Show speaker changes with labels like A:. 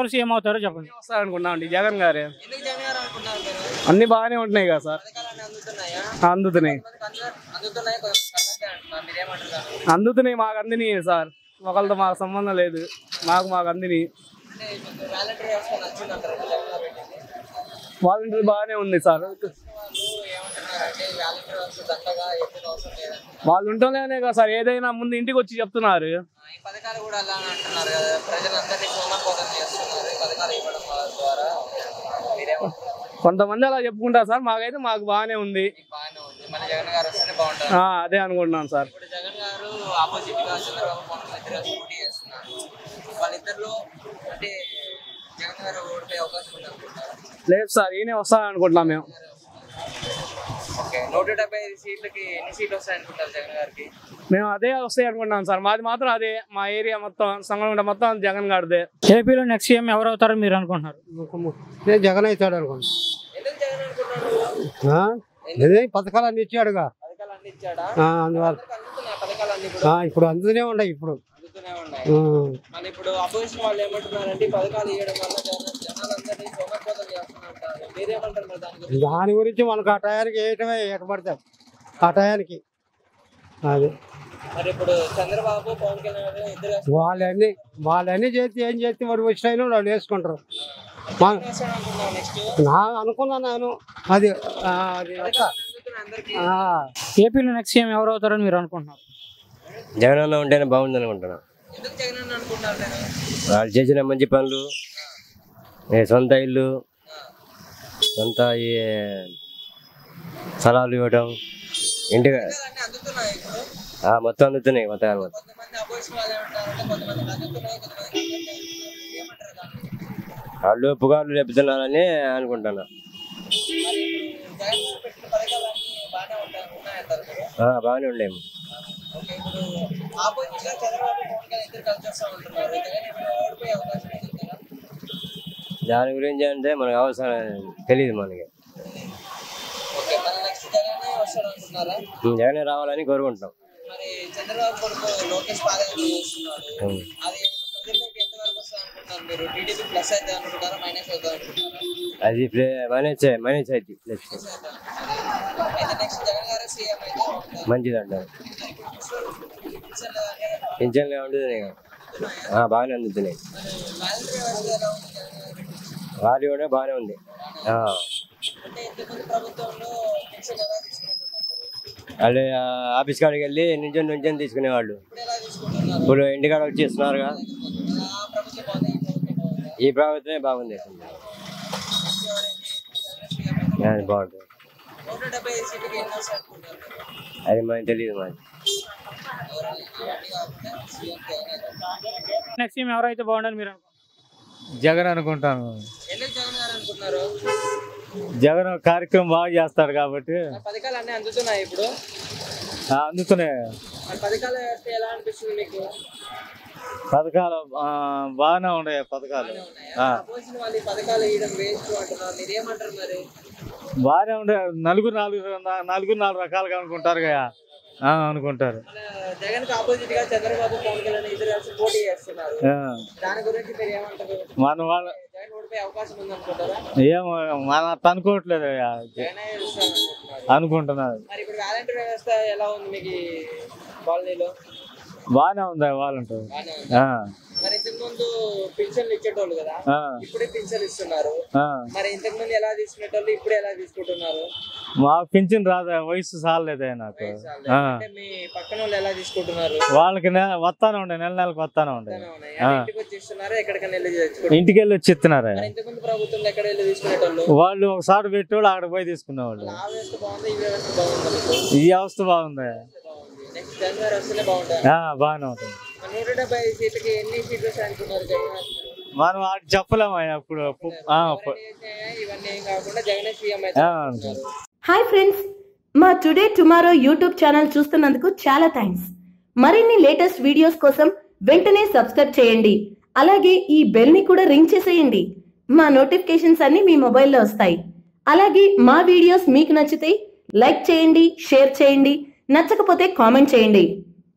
A: ఎవరు సీఎం అవుతారో చెప్పండి
B: వస్తారనుకున్నాం అండి జగన్ గారే
C: ఎందుకు జగన్ గారు అనుకున్నారు మీరు
B: అన్ని బాగానే ఉంటున్నాయి కదా సార్
C: పథకాలన్నీ అందుతున్నాయా
B: అందుతున్నాయి
C: కొంతమందికి అందు- అందుతున్నాయి కొంతమందికి అందట్లే అంటున్నారు మీరేమంటారు దాని?
B: అందుతున్నాయి మాకు అందిని సార్ ఒకళ్ళతో మాకు సంబంధం లేదు మాకు మాకు అందిని
C: అంటే మీకు వాలంటీర్ వ్యవస్థ నచ్చిందంటారు జగన్ గారు పెట్టింది
B: వాలంటీర్ బాగానే ఉంది సార్
C: వాళ్ళు ఏమంటున్నారంటే వాలంటీర్ వ్యవస్థ దండగా ఎప్పుడు అవసరం లేదని
B: వాళ్ళు ఉంటేనే కదా సార్ ఏదైనా ముందు ఇంటికి వచ్చి చెప్తున్నారు
C: ఆ, ఈ పథకాలు కూడా అలా అని అంటున్నారు కదా ప్రజలందరినీ సోమపోతం చేస్తున్నారు ఈ పథకాలు ఇవ్వడం వల్ల ద్వారా మీరేమంటారు
B: కొంతమంది అలా చెప్పుకుంటారు సార్ మాకైతే మాకు బాగానే ఉంది
C: మీకు బాగానే ఉంది మళ్ళీ జగన్ గారు వస్తేనే బాగుంటుంది
B: ఆ, అదే అనుకుంటున్నాను సార్
C: ఇప్పుడు జగన్ గారు ఆపోజిట్ గా చంద్రబాబు పవన్ ఇద్దరు పోటీ చేస్తున్నారు వాళ్ళిద్దరిలో అంటే జగన్ గారు ఓడిపోయే అవకాశం ఉంది అనుకుంటున్నారు
B: లేదు సార్ ఈయనే వస్తారని అనుకుంటున్నాం మేము
C: ఓకే నూట డెబ్బై ఐదు సీట్లకి ఎన్ని సీట్లు వస్తాయి అనుకుంటారు జగన్ గారికి
B: మేము అదే వస్తాయి అనుకుంటున్నాం సార్ మాది మాత్రం అదే మా ఏరియా మొత్తం సంగమంట మొత్తం జగన్ గారిదే
A: ఏపీలో నెక్స్ట్ సీఎం ఎవరు అవుతారో మీరు అనుకుంటున్నారు
D: నేను జగన్ అవుతాడు అనుకోండి
C: ఎందుకు జగన్ అనుకుంటున్నారు
D: అదే పథకాలు అన్ని ఇచ్చాడుగా
C: పథకాలు అన్ని ఇచ్చాడా
D: ఆ, అందువల్ల
C: అందరికి అందుతున్నాయి పథకాలు అన్ని ఇప్పుడు
D: ఆ, ఇప్పుడు అందుతూనే ఉన్నాయి ఇప్పుడు
C: అందుతూనే ఉన్నాయి
D: ఆ,
C: మళ్ళీ ఇప్పుడు అపోజిషన్ వాళ్ళు ఏమంటున్నారంటే ఈ పథకాలు ఇవ్వడం వల్ల జన జనాలందరినీ సోమపోతం చేస్తున్నారు మీరేమంటారు మరి దాని గురించి
D: దాని గురించి మనకు ఆ టయానికి వేయటమే ఎక్కబడతాం ఆ టయానికి అది
C: మరి ఇప్పుడు చంద్రబాబు పవన్ కళ్యాణ్ ఇద్దరు
D: వాళ్ళన్నీ వాళ్ళన్నీ చేస్తే ఏం చేస్తే మరి వచ్చిన వాళ్ళు వేసుకుంటారు మా
C: అనుకుంటున్నాం నెక్స్ట్
D: నా అనుకున్నాను నేను అది ఆ, అది అట్లా.
C: అందరికి
D: ఆ,
A: ఏపీలో నెక్స్ట్ సీఎం ఎవరు అవుతారని మీరు అనుకుంటున్నారు
E: జగన్ అన్న ఉంటేనే బాగుంది అనుకుంటున్నాను
C: ఎందుకు జగన్ అని అనుకుంటున్నారు నేను
E: వాళ్ళు చేసిన మంచి పనులు ఏ సొంత ఇల్లు సొంత ఈ స్థలాలు ఇవ్వటం ఇంటికి
C: అన్ని అందుతున్నాయి ఇప్పుడు
E: ఆ, మొత్తం అందుతున్నాయి పథకాలు మొత్తం
C: కొంతమంది అపోజిషన్ వాళ్ళు ఏమంటారంటే కొంతమంది అందుతున్నాయి కొంతమంది అందట్లేదు. ఏమంటారు దాన్ని
E: వాళ్ళు పుగార్లు లేపుతున్నారని అనుకుంటున్నా
C: మరి ఇప్పుడు జగన్ గారు పెట్టిన పథకాలు అన్ని బాగానే ఉంటాయి ఉన్నాయంటారు మీరు
E: ఆ, బాగానే ఉండేవి
C: ఓకే ఇప్పుడు ఆపోజిట్ గా చంద్రబాబు పవన్ కళ్యాణ్ ఇద్దరు కలిసి వస్తా ఉంటున్నారు జగన్ ఇప్పుడు ఓడిపోయే అవకాశం ఉంది కదా
E: దాని గురించి అంటే మనకు అవసరం తెలియదు మనకి
C: ఓకే మరి నెక్స్ట్ జగన్ వస్తాడు అనుకుంటున్నారా
E: జగన్ రావాలని కోరుకుంటున్నాం
C: మరి చంద్రబాబు కొడుకు లోకేష్ పాదయాత్ర చేస్తున్నాడు
E: ఉం.
C: అది ప్రజల్లోకి ఎంతవరకు వస్తుంది అనుకుంటున్నారు మీరు టీడీపీ ప్లస్ అయితే అనుకుంటారా మైనస్ అవుతుంది అనుకుంటారా
E: అది ప్లే మేనేజ్ మేనేజ్ అయితే నెక్స్ట్
C: అయితే నెక్స్ట్ జగన్ గారే సీఎం అయితే బాగుంటుంది.
E: మంచిది అంటారు
C: మరి ఇప్పుడు ముసలి- ముసలి కానీ
E: పింఛన్లు ఉంటుంది బాగానే అందుతున్నాయి
C: మరి వాలంటరీ వ్యవస్థ ఎలా ఉంది జగన్ గారు పెట్టింది?
E: వారి కూడా బాగానే ఉంది ఆ.
C: అంటే ఇంతకుముందు ప్రభుత్వంలో పెన్షన్ ఎలా తీసుకుంటున్నారు
E: వాళ్ళు ఆ, ఆఫీస్ కాడికి వెళ్ళి నుంచొని నుంచొని తీసుకునేవాళ్ళు
C: ఇప్పుడు ఎలా తీసుకుంటున్నారు
E: ఇప్పుడు ఇంటికాడ వచ్చి ఇస్తున్నారుగా
C: ఆ ప్రభుత్వం బాగుంది ఈ ప్రభుత్వం బాగుందా
E: ఈ ప్రభుత్వమే బాగుంది అది బాగుంటుంది
C: నూట డెబ్బై ఐదు సీట్లకి ఎన్ని వస్తాయి అనుకుంటున్నారు మీరు?
E: అది మనకి తెలియదు మాది
C: ఎవరు ఇవన్నీ కాకుండా సీఎం జగన్ అయితే.
A: నెక్స్ట్ సీఎం ఎవరైతే బాగుండని మీరు అనుకుంటున్నారు
F: జగన్ అనుకుంటాను
C: ఎందుకు జగన్ గారు అనుకుంటున్నారు
F: జగన్ కార్యక్రమం బాగా చేస్తాడు కాబట్టి
C: మరి పథకాలు అన్నీ అందుతున్నాయి ఇప్పుడు
F: ఆ, అందుతున్నాయి
C: మరి పథకాల వ్యవస్థ ఎలా అనిపిస్తుంది మీకు
F: పథకాలు ఆ, బాగానే ఉన్నాయి పథకాలు ఆ,
C: అపోజిషన్ వాళ్ళు ఈ పథకాలు ఇవ్వడం వేస్ట్ అంటున్నారు మీరు ఏమంటారు మరి
F: బాగానే ఉండే నలుగురు నాలుగు నా- నలుగురు నాలుగు రకాలుగా అనుకుంటారు కదా ఆ, అనుకుంటారు
C: మన జగన్ కి ఆపోజిట్ గా చంద్రబాబు పవన్ కళ్యాణ్ ఇద్దరు కలిసి పోటీ చేస్తున్నారు
F: ఆ,
C: దాని గురించి మీరు ఏమంటారు
F: మన వాళ్ళ
C: జగన్ ఓడిపోయే అవకాశం ఉంది అనుకుంటారా
F: ఏమో మన అట్ట అనుకోవట్లేదు ఇక.
C: జగన్ గెలుస్తారు అనుకుంటున్నారు
F: అనుకుంటున్నారు
C: మరి ఇప్పుడు వాలంటీర్ వ్యవస్థ ఎలా ఉంది మీకు ఈ కాలనీలో
F: బాగానే ఉంది వాళ్ళంటారు
C: బాగానే ఉంది
F: ఆ,
C: మరి ఇంతకు ముందు పింఛన్లు ఇచ్చేటోళ్ళు కదా
F: ఆ,
C: ఇప్పుడే పింఛన్లు ఇస్తున్నారు
F: ఆ.
C: మరి ఇంతకు ముందు ఎలా తీసుకునేటోళ్ళు ఇప్పుడు ఎలా తీసుకుంటున్నారు
F: మాకు పింఛన్ రాదా వయసు చాలేదే నాకు ఆ.
C: అంటే మీ పక్కన వాళ్ళు ఎలా తీసుకుంటున్నారు
F: వాళ్ళకి నె వస్తానే ఉండే నెల నెలకు వస్తానే ఉండే
C: బాగానే ఉన్నాయి. అంటే ఇంటికి వచ్చి ఇస్తున్నారా ఎక్కడికైనా వెళ్ళి తెచ్చుకుంటారు
F: ఇంటికి వెళ్ళి వచ్చి ఇస్తున్నారే
C: మరి ఇంతకు ముందు ప్రభుత్వంలో ఎక్కడ వెళ్ళి తీసుకునేటోళ్ళు
F: వాళ్ళు ఒకసారి పెట్టేవాళ్ళు అక్కడ పోయి తీసుకునేవాళ్ళు
C: ఆ వ్యవస్థ బాగుంది ఈ వ్యవస్థ బాగుంది మీకు
F: ఈ అవస్థ బాగుంది
C: బాగుంది నెక్స్ట్ జగన్ గారు వస్తేనే బాగుంటుంది
F: ఆ, బాగానే ఉంటుంది
C: మరి నూట డెబ్బై ఐదు సీట్లకి ఎన్ని సీట్లు వస్తాయి అనుకున్నారు జగన్ గారు?
F: మనం వాటికి చెప్పలేము అప్పుడు ఆ,
C: ఎవరెన్ని చేసినా ఇవన్నీ ఏం కాకుండా జగనే సీఎం అయితే
F: ఆ,
C: అనుకుంటున్నారు.
G: హాయ్ ఫ్రెండ్స్ మా టుడే టుమారో యూట్యూబ్ ఛానల్ చూస్తున్నందుకు చాలా థ్యాంక్స్ మరిన్ని లేటెస్ట్ వీడియోస్ కోసం వెంటనే సబ్స్క్రైబ్ చేయండి అలాగే ఈ బెల్ ని కూడా రింగ్ చేసేయండి మా నోటిఫికేషన్స్ అన్ని మీ మొబైల్లో వస్తాయి అలాగే మా వీడియోస్ మీకు నచ్చితే లైక్ చేయండి షేర్ చేయండి నచ్చకపోతే కామెంట్ చేయండి